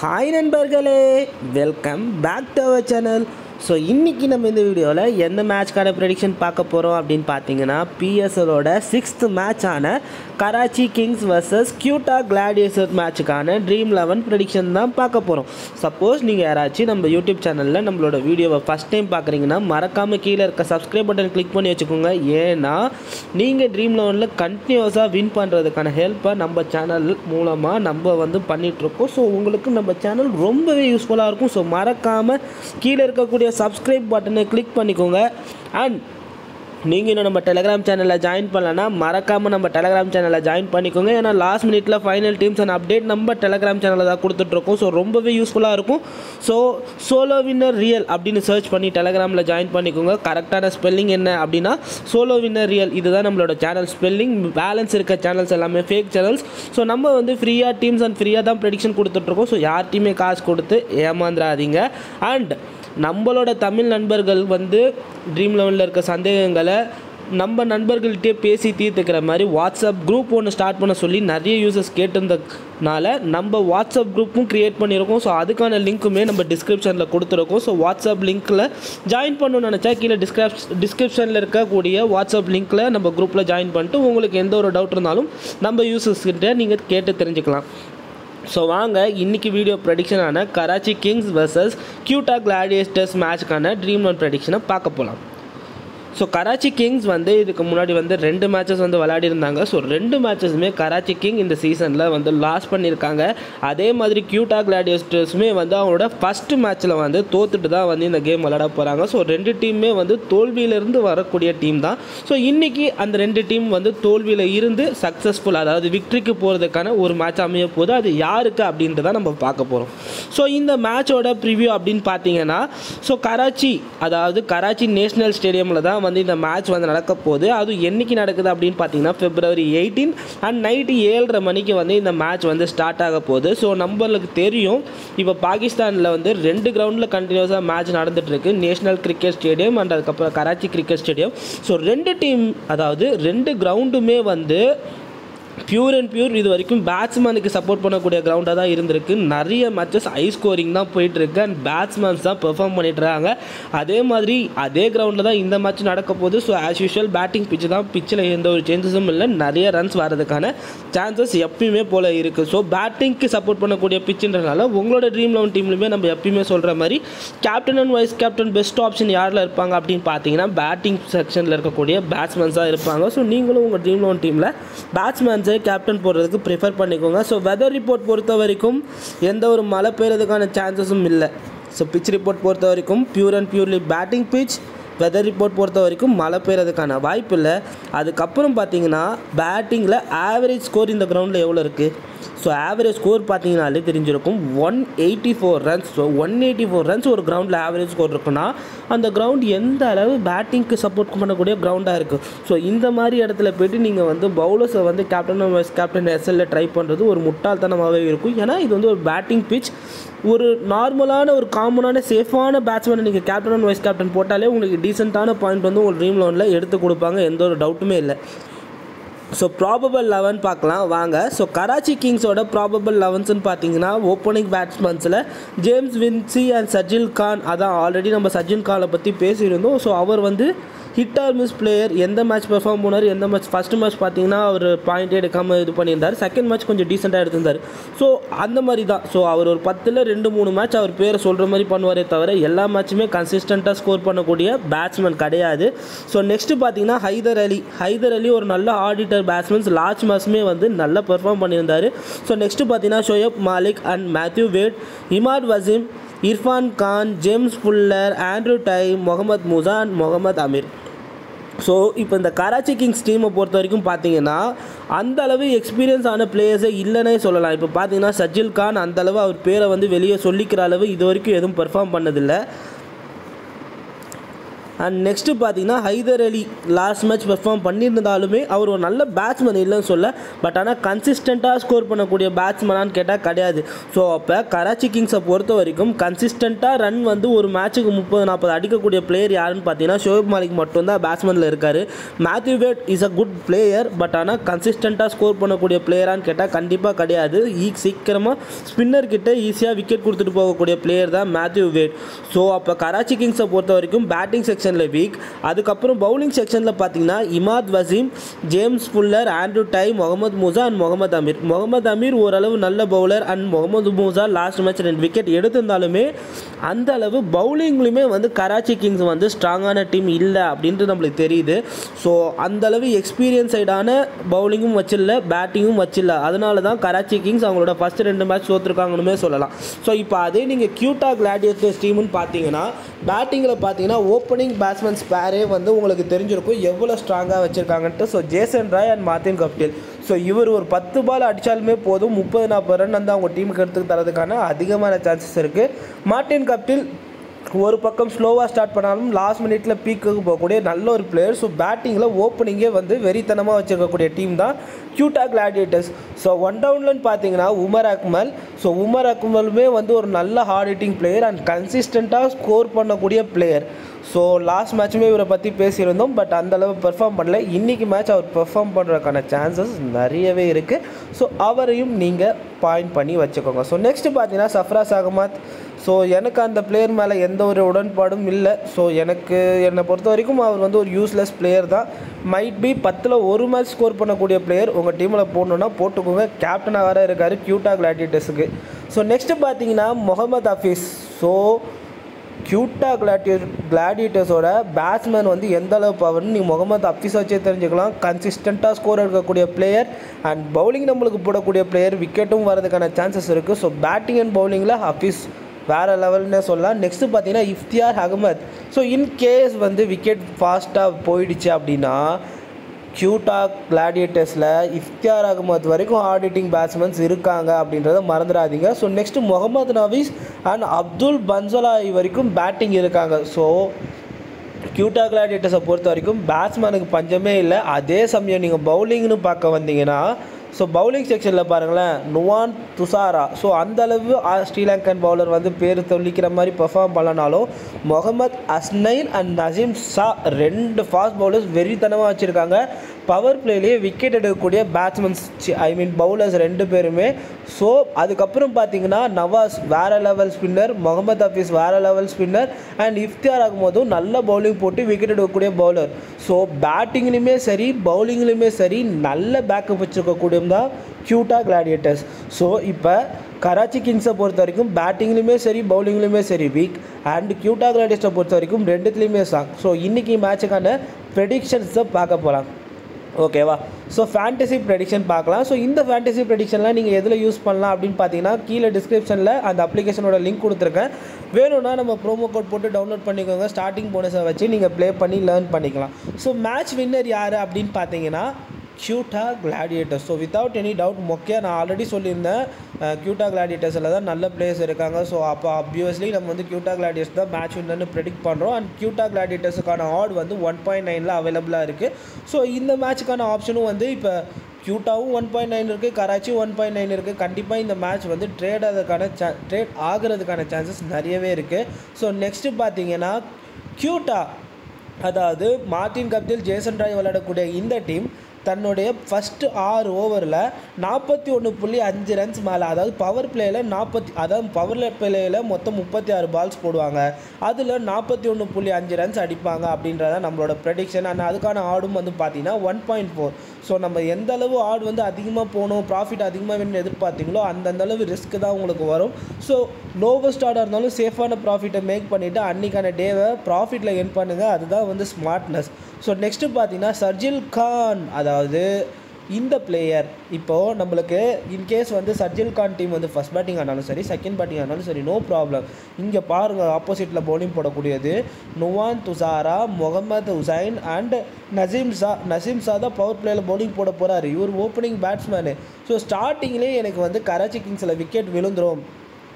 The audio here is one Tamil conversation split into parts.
ஹாய் நண்பர்களே welcome back to our channel so இன்றைக்கி நம்ம இந்த வீடியோவில் எந்த மேட்ச்க்கான ப்ரெடிக்ஷன் பார்க்க போகிறோம் அப்படின்னு பார்த்தீங்கன்னா பிஎஸ்எலோட சிக்ஸ்த் மேட்சான Karachi Kings versus Quetta Gladiators மேட்சுக்கான ட்ரீம் லெவன் ப்ரெடிக்ஷன் தான் பார்க்க போகிறோம் சப்போஸ் நீங்கள் யாராச்சும் நம்ம யூடியூப் சேனலில் நம்மளோட வீடியோவை ஃபஸ்ட் டைம் பார்க்குறீங்கன்னா மறக்காமல் கீழே இருக்க சப்ஸ்கிரைப் பட்டன் கிளிக் பண்ணி வச்சுக்கோங்க ஏன்னா நீங்கள் ட்ரீம் லெவனில் கண்டினியூஸாக வின் பண்ணுறதுக்கான ஹெல்ப்பை நம்ம சேனல் மூலமாக நம்ம வந்து பண்ணிகிட்ருக்கோம் ஸோ உங்களுக்கு நம்ம சேனல் ரொம்பவே யூஸ்ஃபுல்லாக இருக்கும் ஸோ மறக்காமல் கீழே இருக்கக்கூடிய சப்ஸ்கிரைப் பட்டனை கிளிக் பண்ணிக்கோங்க அண்ட் நீங்கள் இன்னும் நம்ம டெலகிராம் சேனலில் ஜாயின் பண்ணலன்னா மறக்காமல் நம்ம டெலகிராம் சேனலில் ஜாயின் பண்ணிக்கோங்க ஏன்னா லாஸ்ட் மினிட்ல ஃபைனல் டீம்ஸ் அண்ட் அப்டேட் நம்ம டெலகிராம் சேனலில் தான் கொடுத்துட்ருக்கோம் ஸோ ரொம்பவே யூஸ்ஃபுல்லாக இருக்கும் ஸோ சோலோ வின்னர் ரியல் அப்படின்னு சர்ச் பண்ணி டெலகிராமில் ஜாயின் பண்ணிக்கோங்க கரெக்டான ஸ்பெல்லிங் என்ன அப்படின்னா சோலோ வின்னர் ரியல் இதுதான் நம்மளோட சேனல் ஸ்பெல்லிங் பேலன்ஸ் இருக்க சேனல்ஸ் எல்லாமே ஃபேக் சேனல்ஸ் ஸோ நம்ம வந்து ஃப்ரீயாக டீம்ஸ் அண்ட் ஃப்ரீயாக தான் ப்ரெடிக்ஷன் கொடுத்துட்ருக்கோம் ஸோ யார்ட்டையுமே காசு கொடுத்து ஏமாந்துடாதீங்க அண்ட் நம்மளோட தமிழ் நண்பர்கள் வந்து ட்ரீம் லெவனில் இருக்க சந்தேகங்களை நம்ம நண்பர்கள்ட்டே பேசி தீர்த்துக்கிற மாதிரி வாட்ஸ்அப் குரூப் ஒன்று ஸ்டார்ட் பண்ண சொல்லி நிறைய யூசர்ஸ் கேட்டிருந்ததுனால நம்ம வாட்ஸ்அப் குரூப்பும் க்ரியேட் பண்ணியிருக்கோம் ஸோ அதுக்கான லிங்க்குமே நம்ம டிஸ்கிரிப்ஷனில் கொடுத்துருக்கோம் ஸோ வாட்ஸ்அப் லிங்க்கில் ஜாயின் பண்ணணும்னு நினச்சா கீழே டிஸ்கிரிப் டிஸ்கிரிப்ஷனில் இருக்கக்கூடிய வாட்ஸ்அப் லிங்க்கில் நம்ம குரூப்பில் ஜாயின் பண்ணிட்டு உங்களுக்கு எந்த ஒரு டவுட் இருந்தாலும் நம்ம யூசர்ஸ் கிட்ட நீங்கள் கேட்டு தெரிஞ்சுக்கலாம் ஸோ வாங்க இன்றைக்கி வீடியோ ப்ரெடிக்ஷனான Karachi Kings versus Quetta Gladiators மேட்ச்க்கான ட்ரீம் ஒன் ப்ரெடிக்ஷனை பார்க்க போகலாம் ஸோ கராச்சி கிங்ஸ் வந்து இதுக்கு முன்னாடி வந்து ரெண்டு மேட்சஸ் வந்து விளையாடி இருந்தாங்க ஸோ ரெண்டு மேட்சஸுமே கராச்சி கிங் இந்த சீசனில் வந்து லாஸ் பண்ணியிருக்காங்க அதே மாதிரி கியூட்டா கிளாடியேட்டர்ஸுமே வந்து அவங்களோட ஃபஸ்ட்டு மேட்ச்சில் வந்து தோத்துட்டு தான் வந்து இந்த கேம் விளையாட போகிறாங்க ஸோ ரெண்டு டீமுமே வந்து தோல்வியிலிருந்து வரக்கூடிய டீம் தான் ஸோ இன்றைக்கி அந்த ரெண்டு டீம் வந்து தோல்வியில் இருந்து சக்ஸஸ்ஃபுல் அதாவது விக்ட்ரிக்கு போகிறதுக்கான ஒரு மேட்ச் அமைய போது அது யாருக்கு அப்படின்ட்டு தான் நம்ம பார்க்க போகிறோம் ஸோ இந்த மேட்சோட ப்ரிவ்யூ அப்படின்னு பார்த்தீங்கன்னா ஸோ கராச்சி அதாவது கராச்சி நேஷனல் ஸ்டேடியமில் தான் வந்து இந்த மேட்ச் வந்து நடக்க போகுது அது என்னைக்கு நடக்குது அப்படின்னு பார்த்தீங்கன்னா பிப்ரவரி எயிட்டீன் அண்ட் நைட்டு ஏழரை மணிக்கு வந்து இந்த மேட்ச் வந்து ஸ்டார்ட் ஆக போகுது ஸோ நம்மளுக்கு தெரியும் இப்போ பாகிஸ்தானில் வந்து ரெண்டு கிரவுண்டில் கண்டினியூஸாக மேட்ச் நடந்துட்டு இருக்கு நேஷனல் கிரிக்கெட் ஸ்டேடியம் அண்ட் அதுக்கப்புறம் கராச்சி கிரிக்கெட் ஸ்டேடியம் ஸோ ரெண்டு டீம் அதாவது ரெண்டு கிரவுண்டுமே வந்து பியூர் அண்ட் பியூர் இது வரைக்கும் பேட்ஸ்மேனுக்கு சப்போர்ட் பண்ணக்கூடிய கிரவுண்டாக தான் இருந்திருக்கு நிறைய மேட்சஸ் ஹை ஸ்கோரிங் தான் போயிட்டுருக்கு அண்ட் பேட்ஸ்மேன்ஸ் தான் பெர்ஃபார்ம் பண்ணிட்டு இருக்காங்க அதே மாதிரி அதே கிரவுண்டில் தான் இந்த மேட்ச் நடக்க போகுது so as usual batting pitch தான் பிச்சில் எந்த ஒரு சேஞ்சஸும் இல்லை நிறைய ரன்ஸ் வரதுக்கான சான்சஸ் எப்பயுமே போல் இருக்குது ஸோ பேட்டிங்க்கு சப்போர்ட் பண்ணக்கூடிய பிச்சுன்றனால உங்களோட ட்ரீம் லெவன் டீம்லையுமே நம்ம எப்பயுமே சொல்கிற மாதிரி captain and vice captain best option யாரில் இருப்பாங்க அப்படின்னு பார்த்தீங்கன்னா பேட்டிங் செக்ஷனில் இருக்கக்கூடிய பேட்ஸ்மேன்ஸாக இருப்பாங்க ஸோ நீங்களும் உங்கள் ட்ரீம் லெவன் டீமில் பேட்ஸ்மேன்ஸை கேப்டன் போடுறதுக்கு ப்ரிஃபர் பண்ணிக்கோங்க ஸோ வெதர் ரிப்போர்ட் பொறுத்த வரைக்கும் எந்த ஒரு மழை பெய்யறதுக்கான சான்சஸும் இல்லை ஸோ பிச் ரிப்போர்ட் பொறுத்த வரைக்கும் pure and purely batting pitch weather report பொறுத்த வரைக்கும் மழை பெய்யறதுக்கான வாய்ப்பு இல்லை அதுக்கப்புறம் பார்த்தீங்கன்னா பேட்டிங்கில் ஆவரேஜ் ஸ்கோர் இந்த கிரவுண்டில் எவ்வளோ இருக்குது ஸோ ஆவரேஜ் ஸ்கோர் பார்த்தீங்கனாலே தெரிஞ்சிருக்கும் one eighty four runs so one eighty four runs ஒரு கிரவுண்டில் ஆவரேஜ் ஸ்கோர் இருக்குன்னா அந்த கிரவுண்ட் எந்த அளவு பேட்டிங்க்கு சப்போர்ட் பண்ணக்கூடிய கிரவுண்டாக இருக்குது ஸோ இந்த மாதிரி இடத்துல போய்ட்டு நீங்கள் வந்து பவுலர்ஸை வந்து கேப்டன் வைஸ் கேப்டன் எஸ்எல்ல ட்ரை பண்ணுறது ஒரு முட்டாள்தனமாகவே இருக்கும் ஏன்னா இது வந்து ஒரு பேட்டிங் பிச் ஒரு நார்மலான ஒரு காமனான சேஃபான பேட்ஸ்மேனை நீங்கள் கேப்டன் அண்ட் வைஸ் கேப்டன் போட்டாலே உங்களுக்கு டீசெண்டான பாயிண்ட் வந்து உங்கள் ட்ரீம் லோனில் எடுத்து கொடுப்பாங்க எந்த ஒரு டவுட்டுமே இல்லை ஸோ ப்ராபபிள் லெவன் பார்க்கலாம் வாங்க ஸோ கராச்சி கிங்ஸோட ப்ராபபிள் லெவன்ஸ்னு பார்த்தீங்கன்னா ஓப்பனிங் பேட்ஸ்மேன்ஸில் James Vince and Sharjeel Khan அதான் ஆல்ரெடி நம்ம சஜில் கானை பற்றி பேசியிருந்தோம் ஸோ அவர் வந்து ஹிட் ஆர் மிஸ் பிளேயர் எந்த மேட்ச் பெர்ஃபார்ம் பண்ணார் எந்த மேட்ச் ஃபஸ்ட் மேட்ச் பார்த்தீங்கன்னா அவர் பாயிண்ட் எடுக்காமல் இது பண்ணியிருந்தார் செகண்ட் மேட்ச் கொஞ்சம் டீசெண்டாக எடுத்திருந்தார் ஸோ அந்த மாதிரி தான் ஸோ அவர் ஒரு பத்தில் ரெண்டு மூணு மேட்ச் அவர் பேரை சொல்கிற மாதிரி பண்ணுவாரே தவிர எல்லா மேட்சுமே கன்சிஸ்டண்ட்டாக ஸ்கோர் பண்ணக்கூடிய பேட்ஸ்மேன் கிடையாது ஸோ நெக்ஸ்ட்டு பார்த்தீங்கன்னா ஹைதர் அலி ஹைதர் அலி ஒரு நல்ல ஆடிட்டர் பேட்ஸ்மேன்ஸ் லாஸ்ட் மேட்ச்மே வந்து நல்லா பெர்ஃபார்ம் பண்ணியிருந்தார் ஸோ நெக்ஸ்ட்டு பார்த்தீங்கன்னா Shoaib Malik and Matthew Wade Imad Wasim Irfan Khan James Fuller Andrew Tye Mohammad Musa and Mohammad Amir so இப்போ இந்த கராச்சி கிங்ஸ் டீமை பொறுத்த வரைக்கும் பார்த்தீங்கன்னா அந்த அளவு எக்ஸ்பீரியன்ஸ் ஆன பிளேயர்ஸே இல்லைன்னே சொல்லலாம் இப்போ பார்த்தீங்கன்னா சஜில் கான் அந்த அளவு அவர் பேரை வந்து வெளியே சொல்லிக்கிற அளவு இது வரைக்கும் எதுவும் பெர்ஃபார்ம் பண்ணதில்லை அண்ட் நெக்ஸ்ட்டு பார்த்தீங்கன்னா Haider Ali last match perform பண்ணியிருந்தாலுமே அவர் ஒரு நல்ல பேட்ஸ்மேன் இல்லைன்னு சொல்ல பட் ஆனால் கன்சிஸ்டண்ட்டாக ஸ்கோர் பண்ணக்கூடிய பேட்ஸ்மேனான்னு கேட்டால் கிடையாது ஸோ அப்போ கராச்சி கிங்ஸை பொறுத்த வரைக்கும் கன்சிஸ்டண்ட்டாக ரன் வந்து ஒரு மேட்ச்சுக்கு முப்பது நாற்பது அடிக்கக்கூடிய பிளேயர் யாருன்னு பார்த்தீங்கன்னா ஷோயப் மாலிக் மட்டும்தான் பேட்ஸ்மேனில் இருக்கார் Matthew Wade is a good player but ஆனால் கன்சிஸ்டண்ட்டாக ஸ்கோர் பண்ணக்கூடிய பிளேயரான்னு கேட்டால் கண்டிப்பாக கிடையாது ஈ சீக்கிரமாக ஸ்பின்னர் கிட்ட ஈஸியாக விக்கெட் கொடுத்துட்டு போகக்கூடிய பிளேயர் தான் மேத்யூ வேட் ஸோ அப்போ கராச்சி கிங்ஸை பொறுத்த வரைக்கும் பேட்டிங் செக்ஷனில் வீக் அதுக்கப்புறம் பவுலிங் செக்ஷனில் பார்த்தீங்கன்னா Imad Wasim James Fuller Andrew Tye Mohammad Musa and Mohammad Amir Mohammad Amir ஓரளவு நல்ல bowler and Mohammad Musa last match ரெண்டு விக்கெட் எடுத்திருந்தாலுமே அந்த அளவு பவுலிங்லையுமே வந்து கராச்சி கிங்ஸ் வந்து ஸ்ட்ராங்கான டீம் இல்லை அப்படின்ட்டு நம்மளுக்கு தெரியுது ஸோ அந்த அளவு எக்ஸ்பீரியன்ஸ் சைடான பவுலிங்கும் வச்சில்ல பேட்டிங்கும் வச்சில்ல அதனால தான் கராச்சி கிங்ஸ் அவங்களோட ஃபஸ்ட் ரெண்டு மேட்ச் தோற்றுருக்காங்கன்னு சொல்லலாம் ஸோ இப்போ அதே நீங்கள் கியூட்டா கிளாடியேட்டர்ஸ் டீம்னு பார்த்தீங்கன்னா பேட்டிங்கில் பார்த்தீங்கன்னா ஓப்பனிங் பேட்ஸ்மேன் ஸ்பேரே வந்து உங்களுக்கு தெரிஞ்சிருக்கும் எவ்வளோ ஸ்ட்ராங்காக வச்சுருக்காங்கன்ட்டு so Jason Roy and Martin Guptill so இவர் ஒரு பத்து பால் அடித்தாலுமே போதும் முப்பது நாற்பது ரன் வந்து அவங்க டீமுக்கு எடுத்து தரதுக்கான அதிகமான சான்சஸ் இருக்குது மார்டின் கப்டில் ஒரு பக்கம் ஸ்லோவாக ஸ்டார்ட் பண்ணாலும் லாஸ்ட் மினிட்ல பீக்குக்கு போகக்கூடிய நல்ல ஒரு பிளேயர் ஸோ பேட்டிங்கில் ஓப்பனிங்கே வந்து வெறித்தனமாக வச்சுருக்கக்கூடிய டீம் தான் கியூட்டா கிளாடியேட்டர்ஸ் ஸோ ஒன் டவுன்லன்னு பார்த்தீங்கன்னா உமர் அக்மல் ஸோ உமர் அக்மலுமே வந்து ஒரு நல்ல ஹார்ட் ஹிட்டிங் பிளேயர் அண்ட் கன்சிஸ்டண்ட்டாக ஸ்கோர் பண்ணக்கூடிய பிளேயர் ஸோ லாஸ்ட் மேட்ச்சுமே இவரை பற்றி பேசியிருந்தோம் பட் அந்தளவு பெர்ஃபார்ம் பண்ணல இன்றைக்கி மேட்ச் அவர் பெர்ஃபார்ம் பண்ணுறதுக்கான சான்சஸ் நிறையவே இருக்குது ஸோ அவரையும் நீங்கள் பாயிண்ட் பண்ணி வச்சுக்கோங்க ஸோ நெக்ஸ்ட்டு பார்த்தீங்கன்னா சஃப்ராஸ் அகமத் ஸோ எனக்கு அந்த பிளேயர் மேலே எந்த ஒரு உடன்பாடும் இல்லை ஸோ எனக்கு என்னை பொறுத்த வரைக்கும் அவர் வந்து ஒரு யூஸ்லெஸ் பிளேயர் தான் மைட் பி பத்தில் ஒரு மேட்ச் ஸ்கோர் பண்ணக்கூடிய பிளேயர் உங்கள் டீமில் போடணுன்னா போட்டுக்கோங்க கேப்டனாக வேறு இருக்கார் கியூட்டா கிளாடியேட்டர்ஸுக்கு ஸோ நெக்ஸ்ட்டு பார்த்தீங்கன்னா முகமது ஹஃபீஸ் ஸோ கியூட்டா கிளாடியே கிளாடியேட்டர்ஸோட பேட்ஸ்மேன் வந்து எந்த அளவு பவர்னு நீங்கள் முகமது அஃபீஸ் வச்சே தெரிஞ்சுக்கலாம் கன்சிஸ்டண்ட்டாக ஸ்கோர் எடுக்கக்கூடிய பிளேயர் அண்ட் பவுலிங் நம்மளுக்கு போடக்கூடிய பிளேயர் விக்கெட்டும் வரதுக்கான சான்சஸ் இருக்குது ஸோ பேட்டிங் அண்ட் பவுலிங்கில் ஹஃபீஸ் வேறு லெவல்னே சொல்லலாம் நெக்ஸ்ட்டு பார்த்தீங்கன்னா Iftikhar Ahmed so in case வந்து விக்கெட் ஃபாஸ்ட்டாக போயிடுச்சு அப்படின்னா கியூட்டா கிளாடியேட்டர்ஸில் இஃப்தியார் அகமத் வரைக்கும் ஆடிட்டிங் பேட்ஸ்மேன்ஸ் இருக்காங்க அப்படின்றத மறந்துடாதீங்க so next Mohammad Nawaz and Abdul Bangalzai வரைக்கும் பேட்டிங் இருக்காங்க ஸோ கியூட்டா கிளாடியேட்டர்ஸை பொறுத்த வரைக்கும் பேட்ஸ்மேனுக்கு பஞ்சமே இல்லை அதே சமயம் நீங்கள் பவுலிங்னு பார்க்க வந்தீங்கன்னா ஸோ பவுலிங் செக்ஷனில் பாருங்களேன் நுவான் துசாரா ஸோ அந்தளவு ஸ்ரீலங்கன் பவுலர் வந்து பேர் சொல்லிக்கிற மாதிரி பெர்ஃபார்ம் பண்ணனாலும் முகமது அஸ்னைன் அண்ட் நசீம் ஷா ரெண்டு ஃபாஸ்ட் பவுலர்ஸ் வெறித்தனமாக வச்சுருக்காங்க பவர் பிளேலேயே விக்கெட் எடுக்கக்கூடிய பேட்ஸ்மேன்ஸ் ஐ மீன் பவுலர்ஸ் ரெண்டு பேருமே ஸோ அதுக்கப்புறம் பார்த்தீங்கன்னா நவாஸ் வேறு லெவல் ஸ்பின்னர் முகமது ஹஃபீஸ் வேறு லெவல் ஸ்பின்னர் அண்ட் இஃப்தியார் ஆகும்போதும் நல்ல பவுலிங் போட்டு விக்கெட் எடுக்கக்கூடிய பவுலர் ஸோ பேட்டிங்லேயுமே சரி பவுலிங்லேயுமே சரி நல்ல பேக்கப் வச்சுருக்கக்கூடிய தான் கியூட்டா கிளாடியேட்டர்ஸ் ஸோ இப்போ கராச்சி கிங்ஸை பொறுத்த வரைக்கும் பேட்டிங்லேயுமே சரி பவுலிங்லேயுமே சரி வீக் அண்ட் கியூட்டா கிளாடியேட்டர்ஸை பொறுத்த வரைக்கும் ரெண்டுத்துலேயுமே சாங் ஸோ இன்றைக்கி மேட்சுக்கான ப்ரெடிக்ஷன்ஸை பார்க்க போகலாம் ஓகேவா ஸோ ஃபேண்டசி ப்ரெடிக்ஷன் பார்க்கலாம் ஸோ இந்த ஃபேண்டசி ப்ரெடிக்ஷன்லாம் நீங்கள் எதில் யூஸ் பண்ணலாம் அப்படின்னு பார்த்தீங்கன்னா கீழே டிஸ்கிரிப்ஷனில் அந்த அப்ளிகேஷனோட லிங்க் கொடுத்துருக்கேன் வேணும்னா நம்ம ப்ரோமோ கோட் போட்டு டவுன்லோட் பண்ணிக்கோங்க ஸ்டார்டிங் போனஸை வச்சு நீங்கள் ப்ளே பண்ணி லேர்ன் பண்ணிக்கலாம் ஸோ மேட்ச் வின்னர் யார் அப்படின்னு பார்த்தீங்கன்னா Quetta Gladiators so without any doubt மொக்கையாக நான் ஆல்ரெடி சொல்லியிருந்தேன் கியூட்டா கிளாடியேட்டர்ஸில் தான் நல்ல பிளேயர்ஸ் இருக்காங்க ஸோ அப்போ அப்வியஸ்லி நம்ம வந்து கியூட்டா கிளாடியேட்டர்ஸ் தான் மேட்ச் வின்னர்னு ப்ரெடிக்ட் பண்ணுறோம் அண்ட் கியூட்டா கிளாடியேட்டர்ஸுக்கான ஆட் வந்து ஒன் பாயிண்ட் நைனில் அவைலபிளாக இருக்குது ஸோ இந்த மேட்ச்சுக்கான ஆப்ஷனும் வந்து இப்போ கியூட்டாவும் ஒன் பாயிண்ட் நைன் இருக்குது கராச்சியும் ஒன் பாயிண்ட் நைன் இருக்குது கண்டிப்பாக இந்த மேட்ச் வந்து ட்ரேட் ஆகிறதுக்கான சா ட்ரேட் ஆகிறதுக்கான சான்சஸ் நிறையவே இருக்குது ஸோ நெக்ஸ்ட்டு பார்த்தீங்கன்னா கியூட்டா அதாவது மார்டின் கப்தில் ஜேசன் ராய் விளையாடக்கூடிய இந்த டீம் தன்னுடைய ஃபஸ்ட்டு ஆறு ஓவரில் நாற்பத்தி ஒன்று புள்ளி அஞ்சு ரன்ஸ் மேலே அதாவது பவர் பிளேயில் நாற்பத்தி அதாவது பவர் பிளேயில் மொத்தம் முப்பத்தி ஆறு பால்ஸ் போடுவாங்க அதில் நாற்பத்தி ஒன்று புள்ளி அஞ்சு ரன்ஸ் அடிப்பாங்க அப்படின்றத நம்மளோட ப்ரெடிக்ஷன் அண்ட் அதுக்கான ஆடும் வந்து பார்த்தீங்கன்னா ஒன் பாயிண்ட் ஃபோர் ஸோ நம்ம எந்த அளவு ஆடு வந்து அதிகமாக போகணும் ப்ராஃபிட் அதிகமாக வேணும்னு எதிர்பார்த்தீங்களோ அந்தந்த அளவு ரிஸ்க் தான் உங்களுக்கு வரும் ஸோ லோவஸ்ட் ஆர்டாக இருந்தாலும் சேஃபான ப்ராஃபிட்டை மேக் பண்ணிவிட்டு அன்றைக்கான டேவை ப்ராஃபிட்டில் என் பண்ணுங்கள் அதுதான் வந்து ஸ்மார்ட்னஸ் ஸோ நெக்ஸ்ட்டு பார்த்தீங்கன்னா சர்ஜில் கான் அதாவது இந்த பிளேயர் இப்போது நம்மளுக்கு இன்கேஸ் வந்து சர்ஜில் கான் டீம் வந்து ஃபஸ்ட் பேட்டிங் ஆனாலும் சரி செகண்ட் பேட்டிங் ஆனாலும் சரி நோ ப்ராப்ளம் இங்கே பாருங்கள் ஆப்போசிட்டில் பவுலிங் போடக்கூடியது நுவான் துசாரா முகமது ஹுசைன் அண்ட் நசீம் ஷா நசீம் ஷா தான் பவர் பிளேயில் பவுலிங் போட போகிறாரு இவர் ஓப்பனிங் பேட்ஸ்மேனு ஸோ ஸ்டார்டிங்லேயே எனக்கு வந்து கராச்சி கிங்ஸில் விக்கெட் விழுந்துரும்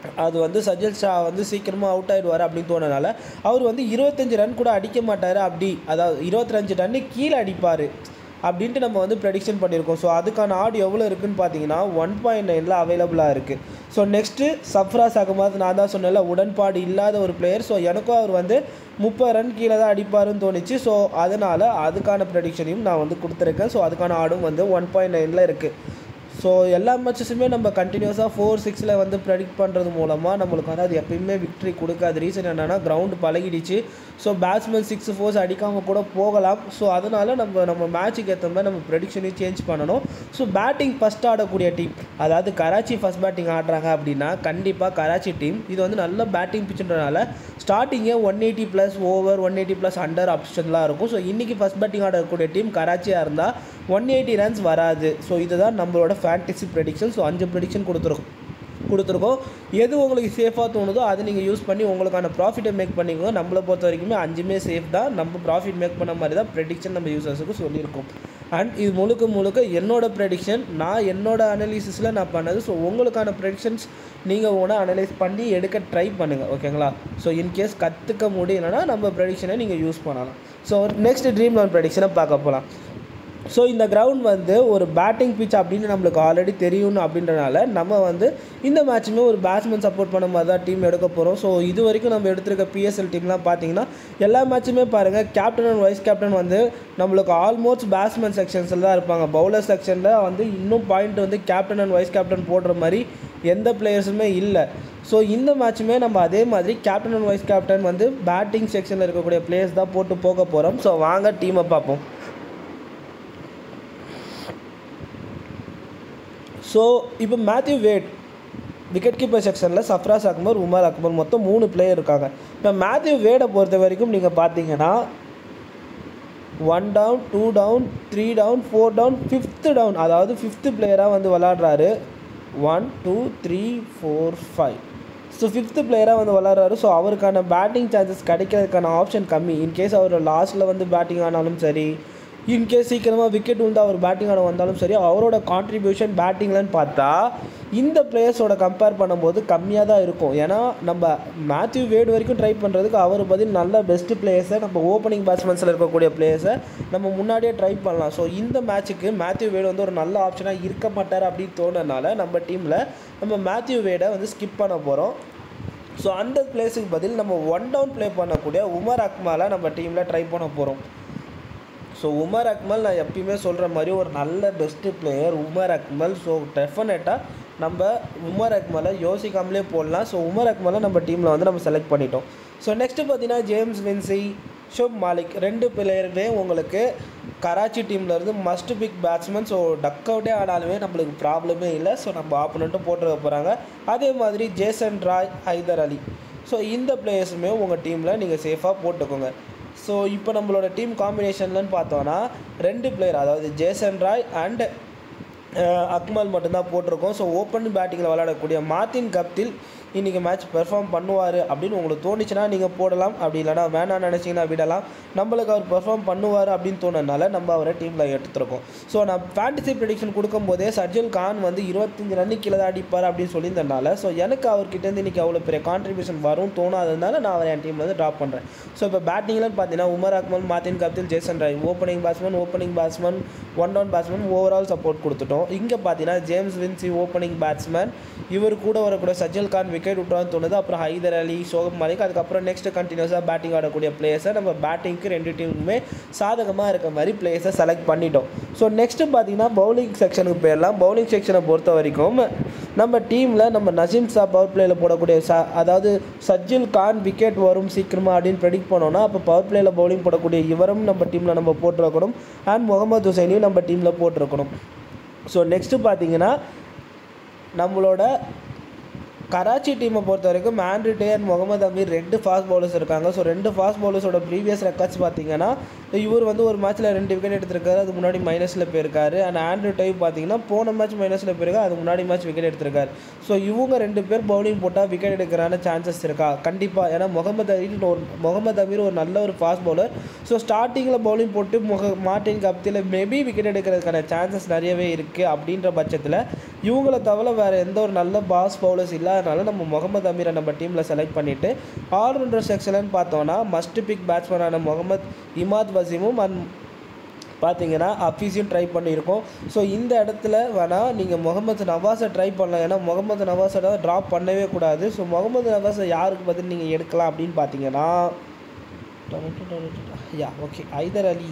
அது வந்து சஜல் ஷா வந்து சீக்கிரமாக அவுட் ஆயிடுவார் அப்படின்னு தோணுனால அவர் வந்து இருபத்தஞ்சு ரன் கூட அடிக்க மாட்டார் அப்படி அதாவது இருபத்தஞ்சு ரன்னு கீழே அடிப்பார் அப்படின்ட்டு நம்ம வந்து ப்ரெடிக்ஷன் பண்ணியிருக்கோம் ஸோ அதுக்கான ஆடு எவ்வளோ இருக்குன்னு பார்த்தீங்கன்னா ஒன் பாயிண்ட் நைனில் அவைலபிளாக இருக்குது ஸோ நெக்ஸ்ட்டு சஃப்ராஸ் அகமது நான் தான் சொன்னேன்ல உடன்பாடு இல்லாத ஒரு பிளேயர் ஸோ எனக்கும் அவர் வந்து முப்பது ரன் கீழே தான் அடிப்பாருன்னு தோணுச்சு ஸோ அதனால் அதுக்கான ப்ரெடிக்ஷனையும் நான் வந்து கொடுத்துருக்கேன் ஸோ அதுக்கான ஆடும் வந்து ஒன் பாயிண்ட் நைனில் இருக்குது ஸோ எல்லா மேட்சஸுமே நம்ம கண்டினியூஸாக ஃபோர் சிக்ஸில் வந்து ப்ரெடிக்ட் பண்ணுறது மூலமாக நம்மளுக்கு வந்து அது எப்பயுமே விக்ட்ரி கொடுக்காது ரீசன் என்னென்னா கிரவுண்டு பழகிடுச்சு ஸோ பேட்ஸ்மேன் சிக்ஸ் ஃபோர்ஸ் அடிக்காமல் கூட போகலாம் ஸோ அதனால் நம்ம நம்ம மேட்ச்சுக்கு ஏற்ற மாதிரி நம்ம ப்ரெடிக்ஷனையும் சேஞ்ச் பண்ணணும் ஸோ பேட்டிங் ஃபஸ்ட் ஆடக்கூடிய டீம் அதாவது கராச்சி ஃபஸ்ட் பேட்டிங் ஆடுறாங்க அப்படின்னா கண்டிப்பாக கராச்சி டீம் இது வந்து நல்ல பேட்டிங் பிச்சுன்றனால ஸ்டார்டிங்கே one eighty plus over one eighty plus under ஆப்ஷன்லாம் இருக்கும் ஸோ இன்றைக்கி ஃபஸ்ட் பேட்டிங் ஆடக்கூடிய டீம் கராச்சியாக இருந்தால் ஒன் எயிட்டி ரன்ஸ் வராது ஸோ இதுதான் நம்மளோட ஃபேண்டசி ப்ரெடிக்ஷன் ஸோ அஞ்சு ப்ரெடிக்ஷன் கொடுத்துருக்கோம் கொடுத்துருக்கோம் எது உங்களுக்கு சேஃபாக தோணுதோ அதை நீங்கள் யூஸ் பண்ணி உங்களுக்கான ப்ராஃபிட்டை மேக் பண்ணிக்கோங்க நம்மளை பொறுத்த வரைக்குமே அஞ்சுமே சேஃப் தான் நம்ம ப்ராஃபிட் மேக் பண்ண மாதிரி தான் ப்ரெடிக்ஷன் நம்ம யூசர்ஸுக்கு சொல்லியிருக்கோம் அண்ட் இது முழுக்க முழுக்க என்னோட ப்ரெடிக்ஷன் நான் என்னோட அனலிசிஸில் நான் பண்ணது ஸோ உங்களுக்கான ப்ரெடிக்ஷன்ஸ் நீங்கள் ஒன்று அனலைஸ் பண்ணி எடுக்க ட்ரை பண்ணுங்கள் ஓகேங்களா ஸோ இன்கேஸ் கற்றுக்க முடியலன்னா நம்ம ப்ரெடிக்ஷனை நீங்கள் யூஸ் பண்ணலாம் ஸோ நெக்ஸ்ட் ட்ரீம் லோன் ப்ரெடிக்ஷனை பார்க்க போகலாம் ஸோ இந்த கிரவுண்ட் வந்து ஒரு பேட்டிங் பிச் அப்படின்னு நம்மளுக்கு ஆல்ரெடி தெரியும் அப்படின்றனால நம்ம வந்து இந்த மேட்சுமே ஒரு பேட்ஸ்மேன் சப்போர்ட் பண்ண மாதிரி தான் டீம் எடுக்க போகிறோம் ஸோ இது வரைக்கும் நம்ம எடுத்திருக்க பிஎஸ்எல் டீம்லாம் பார்த்தீங்கன்னா எல்லா மேட்சுமே பாருங்கள் கேப்டன் அண்ட் வைஸ் கேப்டன் வந்து நம்மளுக்கு ஆல்மோஸ்ட் பேட்ஸ்மேன் செக்ஷன்ஸில் தான் இருப்பாங்க பவுலர் செக்ஷனில் வந்து இன்னும் பாயிண்ட் வந்து கேப்டன் அண்ட் வைஸ் கேப்டன் போடுற மாதிரி எந்த பிளேயர்ஸுமே இல்லை ஸோ இந்த மேட்சுமே நம்ம அதே மாதிரி கேப்டன் அண்ட் வைஸ் கேப்டன் வந்து பேட்டிங் செக்ஷனில் இருக்கக்கூடிய பிளேயர்ஸ் தான் போட்டு போக போகிறோம் ஸோ வாங்க டீமை பார்ப்போம் ஸோ இப்போ மேத்யூ வேட் விக்கெட் கீப்பர் செக்ஷனில் சஃப்ராஸ் அக்மர் உமர் அக்மர் மொத்தம் மூணு பிளேயர் இருக்காங்க இப்போ மேத்யூ வேடை பொறுத்த வரைக்கும் நீங்கள் பார்த்தீங்கன்னா one down two down three down four down fifth down அதாவது ஃபிஃப்த்து பிளேயராக வந்து விளாட்றாரு one two three four five so fifth பிளேயராக வந்து விளாட்றாரு ஸோ அவருக்கான பேட்டிங் சான்சஸ் கிடைக்கிறதுக்கான ஆப்ஷன் கம்மி இன்கேஸ் அவர் லாஸ்ட்டில் வந்து பேட்டிங் ஆனாலும் சரி இன்கேஸ் சீக்கிரமாக விக்கெட் விழுந்து அவர் பேட்டிங் ஆட வந்தாலும் சரி அவரோட கான்ட்ரிபியூஷன் பேட்டிங்லன்னு பார்த்தா இந்த பிளேயர்ஸோட கம்பேர் பண்ணும்போது கம்மியாக தான் இருக்கும் ஏன்னா நம்ம மேத்யூ வேடு வரைக்கும் ட்ரை பண்ணுறதுக்கு அவர் பதில் நல்ல பெஸ்ட்டு பிளேயர்ஸை நம்ம ஓப்பனிங் பேட்ஸ்மேன்ஸில் இருக்கக்கூடிய பிளேயர்ஸை நம்ம முன்னாடியே ட்ரை பண்ணலாம் ஸோ இந்த மேட்ச்சுக்கு மேத்யூ வேடு வந்து ஒரு நல்ல ஆப்ஷனாக இருக்க மாட்டார் அப்படின்னு தோணுனால நம்ம டீமில் நம்ம மேத்யூ வேடை வந்து ஸ்கிப் பண்ண போகிறோம் ஸோ அந்த பிளேஸுக்கு பதில் நம்ம ஒன் டவுன் ப்ளே பண்ணக்கூடிய உமர் அக்மாலை நம்ம டீமில் ட்ரை பண்ண போகிறோம் ஸோ உமர் அக்மல் நான் எப்பயுமே சொல்கிற மாதிரி ஒரு நல்ல best player Umar Akmal so டெஃபினட்டாக நம்ம உமர் அக்மலை யோசிக்காமலே போடலாம் ஸோ உமர் அக்மலை நம்ம டீமில் வந்து நம்ம செலக்ட் பண்ணிட்டோம் ஸோ நெக்ஸ்ட்டு பார்த்தீங்கன்னா ஜேம்ஸ் வின்சி ஷுப் மாலிக் ரெண்டு பிளேயருமே உங்களுக்கு கராச்சி டீம்லேருந்து must pick batsman so duck அவுட்டே ஆனாலுமே நம்மளுக்கு ப்ராப்ளமே இல்லை ஸோ நம்ம ஆப்போனண்ட்டும் போட்டுருக்க போகிறாங்க அதே மாதிரி Jason Roy Haider Ali so இந்த பிளேயர்ஸுமே உங்கள் டீமில் நீங்கள் சேஃபாக போட்டுக்கோங்க ஸோ இப்போ நம்மளோட டீம் காம்பினேஷன்லன்னு பார்த்தோன்னா ரெண்டு பிளேயர் அதாவது ஜேசன் ராய் அண்ட் அக்மல் மட்டும்தான் போட்டிருக்கோம் ஸோ ஓப்பன் பேட்டிங்கில் விளையாடக்கூடிய மார்டின் கப்தில் இன்றைக்கி மேட்ச் பெர்ஃபார்ம் பண்ணுவார் அப்படின்னு உங்களுக்கு தோணுச்சுன்னா நீங்கள் போடலாம் அப்படி இல்லைனா வேணாம் நினச்சிங்கன்னா விடலாம் நம்மளுக்கு அவர் பெர்ஃபார்ம் பண்ணுவார் அப்படின்னு தோணுனால நம்ம அவரை டீமில் எடுத்துருக்கோம் ஸோ நான் ஃபேண்டசி ப்ரெடிக்ஷன் கொடுக்கும்போதே சர்ஜல் கான் வந்து இருபத்தஞ்சு ரன்னு கீழே தான் அடிப்பார் அப்படின்னு சொல்லியிருந்தனால ஸோ எனக்கு அவர்கிட்டேருந்து இன்றைக்கி அவ்வளோ பெரிய கான்ட்ரிபியூஷன் வரும் தோணாததுனால நான் அவரை என் டீமில் வந்து ட்ராப் பண்ணுறேன் ஸோ இப்போ பேட்டிங்லன்னு பார்த்தீங்கன்னா Umar Akmal Martin Guptill Jason Roy opening batsman opening batsman one down batsman overall support கொடுத்துட்டோம் இங்கே பார்த்தீங்கன்னா ஜேம்ஸ் வின்சி ஓப்பனிங் பேட்ஸ்மேன் இவர் கூட வரக்கூடிய சஜல் கான் விக்கெட் விட்றான்னு தோணுது அப்புறம் ஹைதர் அலி சோகம் மாலிக் அதுக்கப்புறம் நெக்ஸ்ட் கண்டினியூஸாக பேட்டிங் ஆடக்கூடிய பிளேயர்ஸை நம்ம பேட்டிங்க்கு ரெண்டு டீமுமே சாதகமாக இருக்க மாதிரி பிளேயர்ஸை செலக்ட் பண்ணிட்டோம் ஸோ நெக்ஸ்ட்டு பார்த்தீங்கன்னா பவுலிங் செக்ஷனுக்கு போயிடலாம் பவுலிங் செக்ஷனை பொறுத்த வரைக்கும் நம்ம டீமில் நம்ம நசீம் சா பவர் பிளேயில் போடக்கூடிய சா அதாவது சஜில் கான் விக்கெட் வரும் சீக்கிரமாக அப்படின்னு ப்ரெடிக்ட் பண்ணோன்னா அப்போ பவர் பிளேயில் பவுலிங் போடக்கூடிய இவரும் நம்ம டீமில் நம்ம போட்டிருக்கணும் அண்ட் முகமது ஹுசைனையும் நம்ம டீமில் போட்டிருக்கணும் ஸோ நெக்ஸ்ட்டு பார்த்தீங்கன்னா நம்மளோட கராச்சி டீமை பொறுத்த வரைக்கும் ஆண்ட்ரி டே அண்ட் முகமது அமீர் ரெண்டு ஃபாஸ்ட் பவுலர்ஸ் இருக்காங்க ஸோ ரெண்டு ஃபாஸ்ட் பவுலர்ஸோட ப்ரீவியஸ் ரெக்கார்ட்ஸ் பார்த்தீங்கன்னா இவர் வந்து ஒரு மேட்ச்சில் ரெண்டு விக்கெட் எடுத்திருக்காரு அது முன்னாடி மைனஸில் போயிருக்காரு அண்ட் ஆண்ட்ரி டே பார்த்தீங்கன்னா போன மேட்ச் மைனஸில் போயிருக்காரு அது முன்னாடி மேட்ச் விக்கெட் எடுத்திருக்காரு ஸோ இவங்க ரெண்டு பேர் பவுலிங் போட்டால் விக்கெட் எடுக்கிறான சான்சஸ் இருக்கா கண்டிப்பாக ஏன்னா முகமது அமீர் ஒரு முகமது அமீர் ஒரு நல்ல ஒரு ஃபாஸ்ட் பவுலர் ஸோ ஸ்டார்டிங்கில் பவுலிங் போட்டு முக மார்டின் கப்தியில் மேபி விக்கெட் எடுக்கிறதுக்கான சான்சஸ் நிறையவே இருக்குது அப்படின்ற பட்சத்தில் இவங்கள தவிர வேறு எந்த ஒரு நல்ல பாஸ் பவுலர்ஸ் இல்லாதனால நம்ம முகமது அமீரை நம்ம டீமில் செலக்ட் பண்ணிவிட்டு ஆல்ரவுண்டர் செக்ஷன் பார்த்தோன்னா மஸ்ட் பிக் பேட்ஸ்மேனான முகமது இமாத் வசீமும் அண்ட் பார்த்தீங்கன்னா அஃபீஸையும் ட்ரை பண்ணியிருக்கோம் ஸோ இந்த இடத்துல வேணால் நீங்கள் முகமது நவாஸை ட்ரை பண்ணலாம் ஏன்னா முகமது நவாஸை தான் ட்ராப் பண்ணவே கூடாது ஸோ முகமது நவாஸை யாருக்கு பதில் நீங்கள் எடுக்கலாம் அப்படின்னு பார்த்தீங்கன்னா yeah okay Haider Ali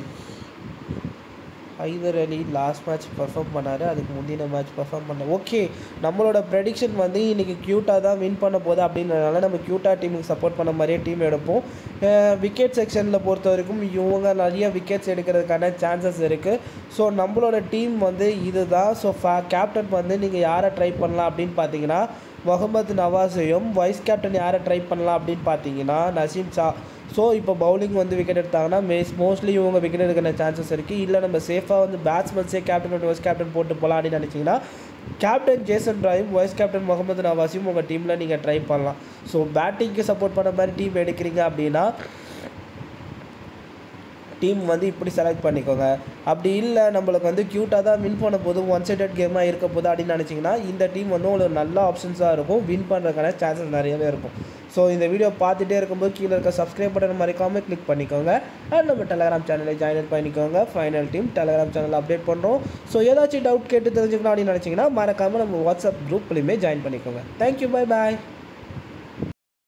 Haider Ali last match perform பண்ணார் அதுக்கு முந்தின மேட்ச் பர்ஃபார்ம் பண்ண ஓகே நம்மளோட ப்ரெடிக்ஷன் வந்து இன்றைக்கி க்யூட்டாக தான் வின் பண்ண போகுது அப்படின்றனால நம்ம க்யூட்டாக டீமுக்கு சப்போர்ட் பண்ண மாதிரியே டீம் எடுப்போம் விக்கெட் செக்ஷனில் பொறுத்த வரைக்கும் இவங்க நிறைய விக்கெட்ஸ் எடுக்கிறதுக்கான சான்சஸ் இருக்குது ஸோ நம்மளோட டீம் வந்து இதுதான் ஸோ ஃபா கேப்டன் வந்து நீங்கள் யாரை ட்ரை பண்ணலாம் அப்படின்னு பார்த்தீங்கன்னா முகமது நவாஸையும் வைஸ் கேப்டன் யாரை ட்ரை பண்ணலாம் அப்படின்னு பார்த்தீங்கன்னா நசீம் ஷா ஸோ இப்போ பவுலிங் வந்து விக்கெட் எடுத்தாங்கன்னா மேஸ் மோஸ்ட்லி இவங்க விக்கெட் எடுக்கிற சான்சஸ் இருக்குது இல்லை நம்ம சேஃபாக வந்து பேட்ஸ்மேன்ஸே கேப்டன் அண்ட் வைஸ் கேப்டன் போட்டு போகலாம் அப்படின்னு நினச்சிங்கன்னா கேப்டன் ஜேசன் ராயும் வைஸ் கேப்டன் முகமது நவாஸையும் உங்கள் டீமில் நீங்கள் ட்ரை பண்ணலாம் ஸோ பேட்டிங்க்கு சப்போர்ட் பண்ண மாதிரி டீம் எடுக்கிறீங்க அப்படின்னா டீம் வந்து இப்படி செலக்ட் பண்ணிக்கோங்க அப்படி இல்லை நம்மளுக்கு வந்து க்யூட்டாக தான் வின் பண்ண போதும் ஒன் சைடட் கேமாக இருக்க போது அப்படின்னு நினச்சிங்கன்னா இந்த டீம் வந்து உங்களுக்கு நல்ல ஆப்ஷன்ஸாக இருக்கும் வின் பண்ணுறதுக்கான சான்சஸ் நிறையவே இருக்கும் ஸோ இந்த வீடியோ பார்த்துட்டே இருக்கும்போது கீழே இருக்க சப்ஸ்கிரைப் பட்டன் மறைக்காமல் கிளிக் பண்ணிக்கோங்க அண்ட் நம்ம டெலகிராம் சேனலை ஜாயின் பண்ணிக்கோங்க final team Telegram channel update பண்ணுறோம் ஸோ ஏதாச்சும் டவுட் கேட்டு தெரிஞ்சுக்கணும் அப்படின்னு நினச்சிங்கன்னா மறக்காமல் நம்ம வாட்ஸ்அப் குரூப்லையுமே ஜாயின் பண்ணிக்கோங்க தேங்க்யூ பை பாய்